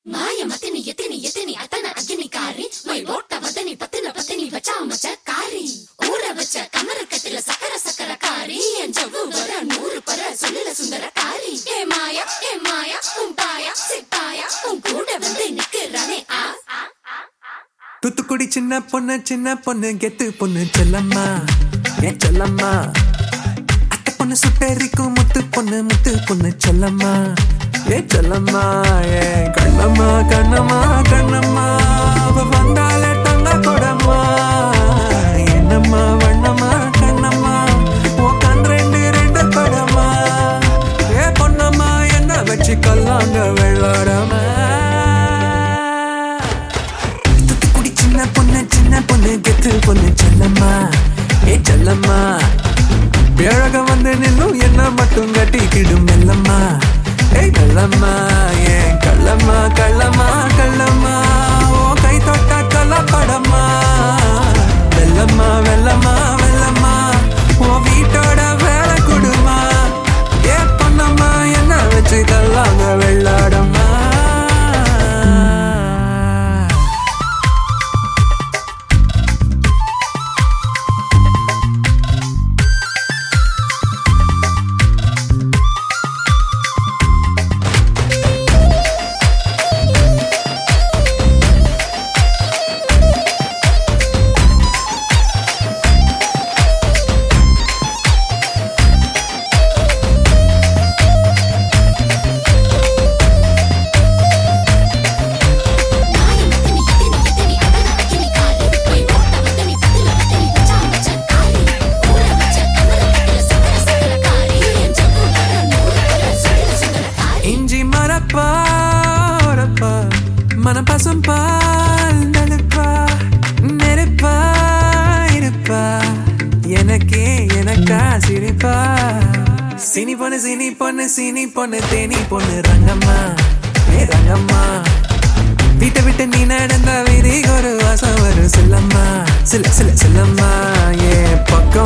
మాయ మతిని ఎతిని ఎతిని అతన అగ్ని కారి మై ఓట వదని పతిన పతిని వచా మచ కారి ஊற வச்ச கமர கட்டில சக்கர சக்கர காரி என் ஜவ்வு வர நூறு பர சொல்லுல சுந்தர காரி ஏ மாயா ஏ மாயா உன் பாயா சிப்பாயா உன் கூட வந்து நிக்கிறானே ஆ ஆ, ஆ, ஆ. தூத்துக்குடி சின்ன பொண்ணு சின்ன பொண்ணு கெத்து பொண்ணு செல்லம்மா ஏன் செல்லம்மா அத்தை பொண்ணு சுட்டேரிக்கும் முத்து பொண்ணு முத்து பொண்ணு செல்லம்மா ஏ செல்லம்மா ஏ கண்ணம்மா கண்ணம்மா கண்ணம்மா அவ வந்தாலே தங்க கொடம்மா என்னம்மா வண்ணம்மா கண்ணம்மா உன் கண் ரெண்டு ரெண்டு படமா ஏ பொண்ணம்மா என்ன வச்சு கல்லாங்க வெள்ளாடமா தூத்துக்குடி சின்ன பொண்ணு சின்ன பொண்ணு கெத்து பொண்ணு செல்லம்மா ஏ செல்லம்மா பேழக வந்து நின்னும் என்ன மட்டும் கட்டிக்கிடும் மெல்லம்மா ஏய் மெல்லம்மா ஏன் கள்ளம்மா கள்ளம்மா கள்ளம்மா ஓ கை தொட்ட கலப்படம்மா வெள்ளம்மா வெள்ளம்மா வெள்ளம்மா ஓ வீட்டோட வேலை கொடுமா ஏ பொண்ணம்மா என்ன வச்சு கல்லாங்க வெள்ளாடம்மா மாய மத்தினி எத்தினி எத்தினி அத்தன அக்கினி காரி மை ஓட்ட வదని பத்தில பத்தினி வச்சா மச்ச காரி ஊற வச்ச கமர கட்டில சக்கர சக்கர காரி என் ஜவ்வு வர நூறு பர சொல்லுல சுந்தர காரி இஞ்சி மரப்பா உரப்பா மனம் பசும் பால் நடுப்பா நெருப்பா இருப்பா எனக்கே எனக்கா சிரிப்பா சினி பொண்ணு சினி பொண்ணு சினி பொண்ணு தேனி பொண்ணு ரங்கம்மா ஏ ரங்கம்மா வீட்டை விட்டு நீ நடந்த வீதிக்கு ஒரு வாசம் வரும் சில்லம்மா சில சில சில்லம்மா ஏ பக்க